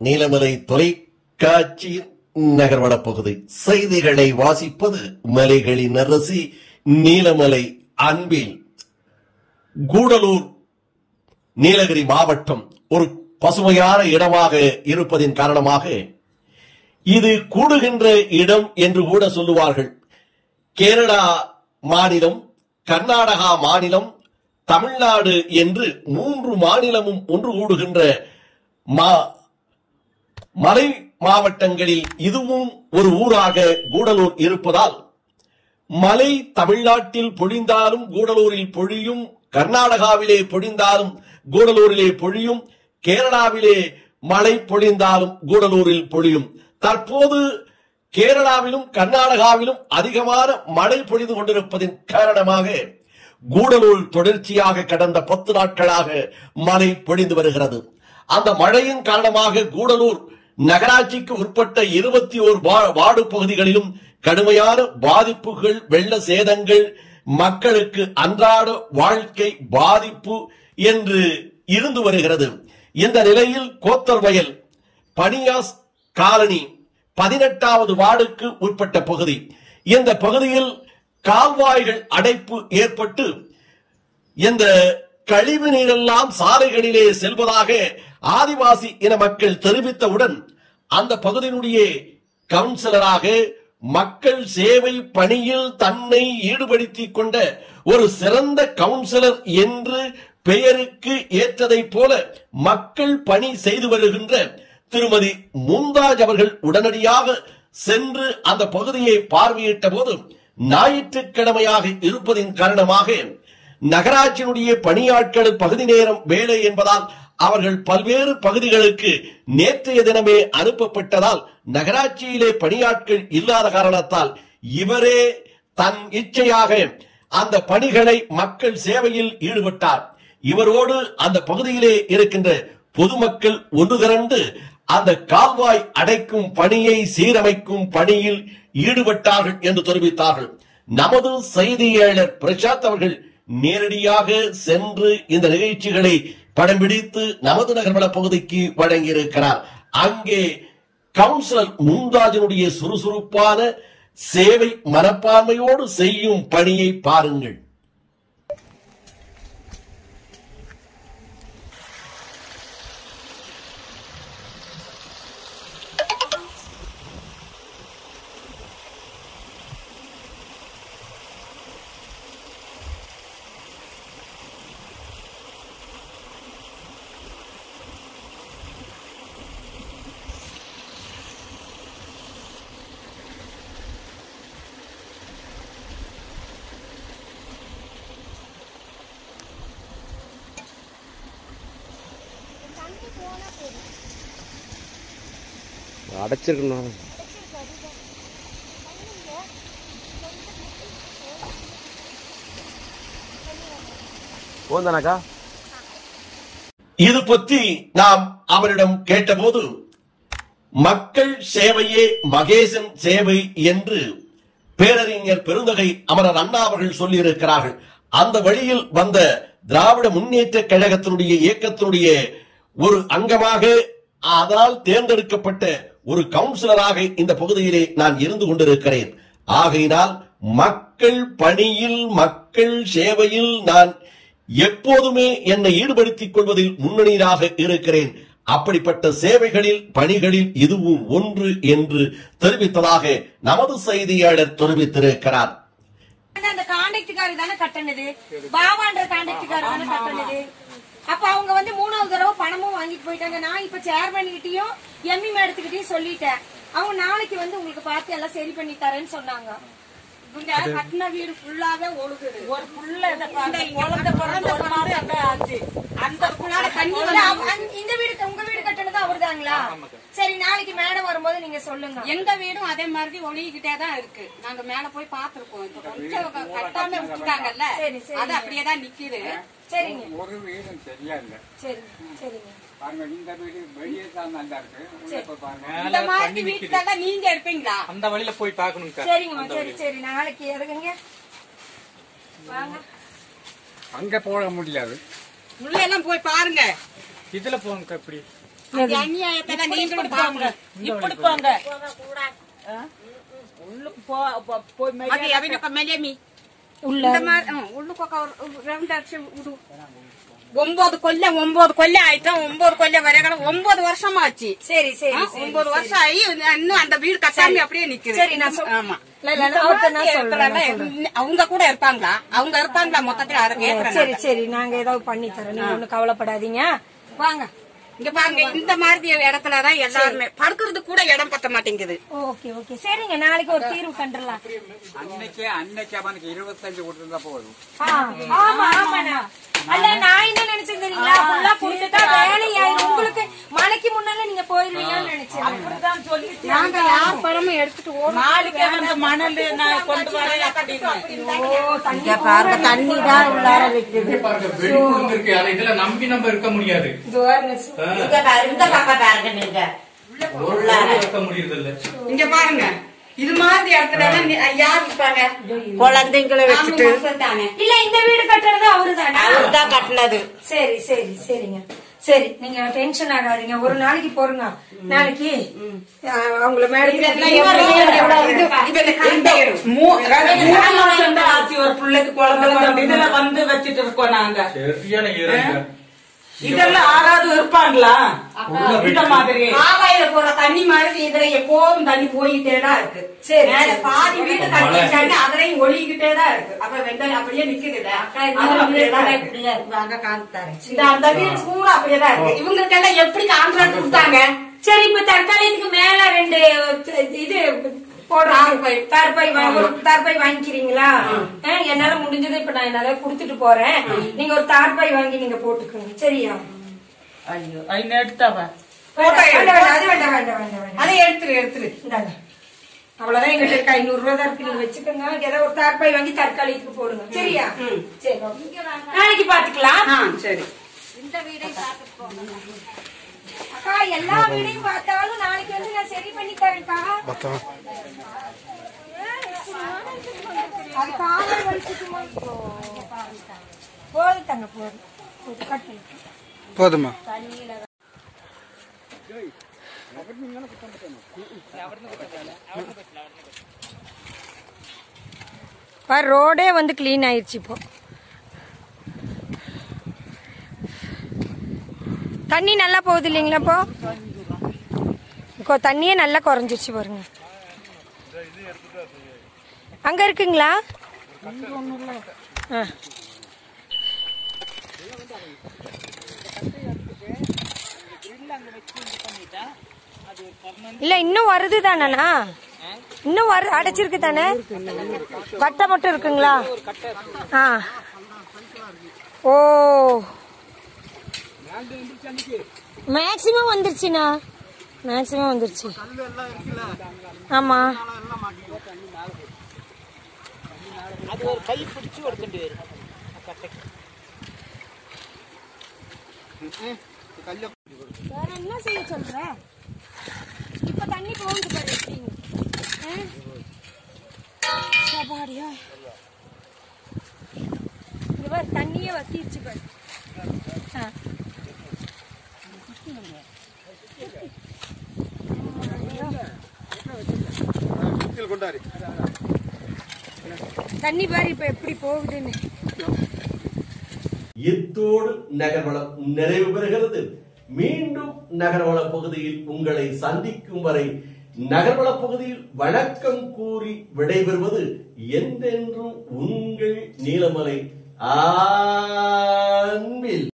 நீலமலை தொலைக்காட்சியின் நகர்வட பகுதி செய்திகளை வாசிப்பது மலைகளின் அரசி நீலமலை அன்பில் கூடலூர் நீலகிரி மாவட்டம் ஒரு பசுமையான இடமாக இருப்பதின் காரணமாக இது கூடுகின்ற இடம் என்று கூட சொல்லுவார்கள் கேரளா மாநிலம் கர்நாடகா மாநிலம் தமிழ்நாடு என்று மூன்று மாநிலமும் ஒன்று கூடுகின்ற மா மலை மாவட்டங்களில் இதுவும் ஒரு ஊராக கூடலூர் இருப்பதால் மலை தமிழ்நாட்டில் பொழிந்தாலும் கூடலூரில் பொழியும் கர்நாடகாவிலே பொழிந்தாலும் கூடலூரிலே பொழியும் கேரளாவிலே மழை பொழிந்தாலும் கூடலூரில் பொழியும் தற்போது கேரளாவிலும் கர்நாடகாவிலும் அதிகமான மழை பொழிந்து கொண்டிருப்பதின் காரணமாக கூடலூர் தொடர்ச்சியாக கடந்த பத்து நாட்களாக மழை பொழிந்து வருகிறது அந்த மழையின் காரணமாக கூடலூர் நகராட்சிக்கு உட்பட்ட இருபத்தி ஓர் வார்டு பகுதிகளிலும் கடுமையான பாதிப்புகள் வெள்ள சேதங்கள் மக்களுக்கு அன்றாட வாழ்க்கை பாதிப்பு என்று இருந்து வருகிறது இந்த நிலையில் கோத்தர் வயல் பனியாஸ் காலனி பதினெட்டாவது வார்டுக்கு உட்பட்ட பகுதி இந்த பகுதியில் கால்வாய்கள் அடைப்பு ஏற்பட்டு இந்த கழிவு நீரெல்லாம் சாலைகளிலே செல்வதாக ஆதிவாசி இன மக்கள் தெரிவித்தவுடன் அந்த பகுதியினுடைய கவுன்சிலராக மக்கள் சேவை பணியில் தன்னை ஈடுபடுத்திக் கொண்ட ஒரு சிறந்த கவுன்சிலர் என்று பெயருக்கு ஏற்றதைப் போல மக்கள் பணி செய்து வருகின்ற திருமதி மும்தாஜ் அவர்கள் உடனடியாக சென்று அந்த பகுதியை பார்வையிட்ட போது ஞாயிற்றுக்கிழமையாக இருப்பதின் காரணமாக நகராட்சியினுடைய பணியாட்கள் பகுதி நேரம் வேலை என்பதால் அவர்கள் பல்வேறு பகுதிகளுக்கு நேற்றைய தினமே அனுப்பப்பட்டதால் நகராட்சியிலே பணியாட்கள் இல்லாத காரணத்தால் இவரே தன் இச்சையாக அந்த பணிகளை மக்கள் சேவையில் ஈடுபட்டார் இவரோடு அந்த பகுதியிலே இருக்கின்ற பொதுமக்கள் ஒன்று திரண்டு அந்த கால்வாய் அடைக்கும் பணியை சீரமைக்கும் பணியில் ஈடுபட்டார்கள் என்று தெரிவித்தார்கள் நமது செய்தியாளர் பிரசாத் அவர்கள் நேரடியாக சென்று இந்த நிகழ்ச்சிகளை படம் பிடித்து நமது நகர்வள பகுதிக்கு வழங்கியிருக்கிறார் அங்கே கவுன்சிலர் மும்தாஜினுடைய சுறுசுறுப்பான சேவை மனப்பான்மையோடு செய்யும் பணியை பாருங்கள் தண்ணி போனா போதும் அடைச்சிருக்கணும் போந்தானாக்கா இது பற்றி நாம் அவரிடம் கேட்டபோது மக்கள் சேவையே மகேசன் சேவை என்று பேரறிஞர் பெருந்தகை அமரர் அண்ணா அவர்கள் சொல்லியிருக்கிறார்கள் அந்த வழியில் வந்த திராவிட முன்னேற்ற கழகத்தினுடைய இயக்கத்தினுடைய ஒரு அங்கமாக அதனால் தேர்ந்தெடுக்கப்பட்ட ஒரு கவுன்சிலராக இந்த பகுதியிலே நான் இருந்து கொண்டிருக்கிறேன் ஆகையினால் மக்கள் பணியில் மக்கள் சேவையில் நான் எப்போதுமே என்னை ஈடுபடுத்திக் கொள்வதில் முன்னணியாக இருக்கிறேன் அப்படிப்பட்ட சேவைகளில் பணிகளில் இதுவும் ஒன்று என்று தெரிவித்ததாக நமது செய்தியாளர் தெரிவித்திருக்கிறார் அந்த கான்ட்ராக்டுக்காரர் தானே கட்டினது பாபான்ற கான்ட்ராக்டுக்காரர் தானே கட்டினது அப்ப அவங்க வந்து மூணாவது தடவை பணமும் வாங்கிட்டு போயிட்டாங்க நான் இப்ப சேர்மன் கிட்டயும் எம்மி மேடத்துக்கிட்டயும் சொல்லிட்டேன் அவங்க நாளைக்கு வந்து உங்களுக்கு பார்த்து எல்லாம் சரி பண்ணி தரேன்னு சொன்னாங்க இவங்க கட்டின வீடு ஃபுல்லாவே ஒழுகுது ஒரு புள்ள இந்த குழந்தை பிறந்த பிறந்த ஆச்சு அந்த புள்ளால தண்ணி வந்து அவ- அந்த- இந்த வீடு உங்க வீடு கட்டினது அவர்தாங்களா சரி நாளைக்கு மேடம் வரும்போது நீங்க சொல்லுங்க எங்க வீடும் அதே மாதிரி ஒழுகிக்கிட்டே தான் இருக்கு நாங்க மேல போய் பாத்துருக்கோம் இப்ப கொஞ்சம் கட்டாம விட்டுட்டாங்கல்ல சரி, சரி. அது அப்படியே தான் நிக்குது சரிங்க ஒரு வீடும் சரியா இல்ல சரிங்க சரிங்க பாருங்க இந்த வீடு வெளியே தான் நல்லா இருக்கு உள்ள போய் பாருங்க இந்த மாதிரி வீட்டுல தான் நீங்க இருப்பீங்களா அந்த வழியில போய் பார்க்கணுங்க சரிங்கம்மா சரி சரி நாளைக்கு எதுக்குங்க வாங்க அங்க போட முடியாது உள்ள எல்லாம் போய் பாருங்க இதுல போங்க எப்படி அந்த அநியாயத்தை நீங்களும் பாருங்க இப்படி போங்க ஆ? உள்ளுக்கு போ போ- போய் மேலே அது எவனுக்கு மேலேமி உள்ள இந்த மாதிரி ஆ, உள்ளுக்கு ஒரு ஒரு ரவுண்ட் அடிச்சு விடு ஒன்பது கொல்ல ஒன்பது கொல்ல ஆயிட்டோம் ஒன்பது கொல்ல வரைக்கும் ஒன்பது வருஷமா ஆச்சு சரி சரி ஆ, ஒன்பது வருஷம் ஆகி இன்னும் அந்த வீடு கட்டாம அப்படியே நிக்குது சரி, நான் சொல்- ஆமா இல்ல, இல்ல, நான் அவர்ட்ட நான் சொல்றேன், நான் இருக்கிறாங்க, அவங்க கூட இருப்பாங்களா அவங்க இருப்பாங்களா மொத்தத்துல அதை கேக்குறேன் சரி சரி நாங்க ஏதாவது பண்ணி தரோம் நீங்க ஒண்ணும் கவலைப்படாதீங்க வாங்க இங்க பாருங்க இந்த மாதிரி இடத்துலதான் எல்லாருமே படுக்கிறது கூட இடம் பத்த மாட்டேங்குது ஓகே ஓகே சரிங்க நாளைக்கு ஒரு தீர்வு கண்டுடலாம் அன்னைக்கே அன்னைக்கு அவனுக்கு இருபத்தஞ்சு கொடுத்திருந்தா போதும் ஆ, ஆமா ஆமாண்ணா அல்ல நான் என்ன நினைச்சேன் தெரியுங்களா ஃபுல்லா கொடுத்துட்டா வேலையாயிரும் உங்களுக்கு மலைக்கு முன்னால நீங்க போயிருவீங்கன்னு நினைச்சேன் அப்படிதான் சொல்லிச்சு நாங்க யார் பணமும் எடுத்துட்டு ஓடும் நாளைக்கே வந்து மணல் நான் கொண்டு வரேன் அப்படின்னு இங்க பாருங்க தண்ணி தான் உள்ளார வைக்குது பாருங்க வெடிகுண்டு இருக்கு அதை இதுல நம்பி நம்ம இருக்க முடியாது இது பாருங்க இந்த பக்கம் பாருங்க நீங்க ஒரு இருக்க முடியறது இல்ல இங்க பாருங்க இது மாதிரி இடத்துல எல்லாம் நி- யார் இருப்பாங்க குழந்தைங்களை வச்சுட்டு தானே இல்ல இந்த வீடு கட்டுறது அவருதானா அவர்தான் கட்டினது சரி சரி சரிங்க சரி நீங்க டென்ஷன் ஆகாதீங்க ஒரு நாளைக்கு போறங்க நாளைக்கு ஆ, அவங்கள மேடம் மூ- மூணு மாசம் தான் ஆச்சு ஒரு பிள்ளைக்கு குழந்தை பிறந்து இதுல வந்து வச்சுட்டு இருக்கோம் நாங்க சரியான ஈரங்க இதெல்லாம் ஆறாவது இருப்பாங்களா இந்த மாதிரி காவாயில போற தண்ணி மாதிரி இதுல எப்போதும் தண்ணி போயிட்டே தான் இருக்கு சரி, மேல சரி. பாதி வீடு கட்டிட்டாங்க அதுலயும் ஒழுகிட்டே தான் இருக்கு அப்ப வெங்காயம் அப்படியே நிக்குது இல்ல? அதுவும் அப்படியே தான் இருக்கு. வாங்க காமித்தாரேன் இந்த அந்த வீடு பூரா அப்படியே தான் இருக்கு இவங்களுக்கு எல்லாம் எப்படி கான்ட்ராக்ட் கொடுத்தாங்க சரி இப்ப தற்காலிகத்துக்கு மேல ரெண்டு இது போடுறாங்க தார்பாய் வா- ஒரு தார்பாய் வாங்கிக்கிறீங்களா ஆ, என்னால முடிஞ்சது இப்ப நான் என்னால குடுத்துட்டு போறேன் நீங்க ஒரு தார்பாய் வாங்கி நீங்க போட்டுக்கோங்க சரியா ஐயோ ஐநூறு எடுத்தாவ வேண்டாம், வேண்டாம், வேண்டாம், அது வேண்டாம் வேண்டாம் வேண்டாம் வேண்டாம் அதை எடுத்துரு எடுத்துரு இந்தாங்க அவ்வளவுதான் எங்கிட்ட இருக்க ஐநூறு ரூபாய் தான் இருக்கு நீங்க வச்சுக்கோங்க ஏதாவது ஒரு தார்பாய் வாங்கி தற்காலிகத்துக்கு போடுங்க சரியா சரி நாளைக்கு பாத்துக்கலாம் ஆ சரி அக்கா எல்லா வீடையும் பார்த்தாலும் நாளைக்கு வந்து நான் சரி பண்ணி தரேன்க்கா அது காவல் வலிச்சுக்குமா போதும் தங்க போதும் போதும், கட்டு போதுமா பாரு ரோடே வந்து க்ளீன் ஆயிடுச்சு இப்போ தண்ணி நல்லா போகுது இல்லைங்களா இப்போ இப்போ தண்ணியே நல்லா குறைஞ்சிருச்சு பாருங்க அங்க இருக்குங்களா ஆ. இல்ல இன்னும் வருது தானண்ணா இன்னும் வரு அடைச்சிருக்கு தானே வட்டை மட்டும் இருக்குங்களா ஆ ஓ மேக்சிமம் வந்துருச்சுண்ணா மேக்சிமம் வந்துருச்சு ஆமா வேற என்ன செய்ய சொல்ற இப்ப தண்ணி போகுது பாரு எப்படின்னு. ஆ? சபாடியா இங்க பாரு தண்ணியே வத்திருச்சு பாரு ஆ. தண்ணி பாரு இப்ப எப்படி போகுதுன்னு இத்தோடு நகர்வளம் நிறைவு பெறுகிறது மீண்டும் நகர்வள பகுதியில் உங்களை சந்திக்கும் வரை நகர்வள பகுதியில் வணக்கம் கூறி விடைபெறுவது என்றென்றும் உங்கள் நீலமலை ஆன்பில்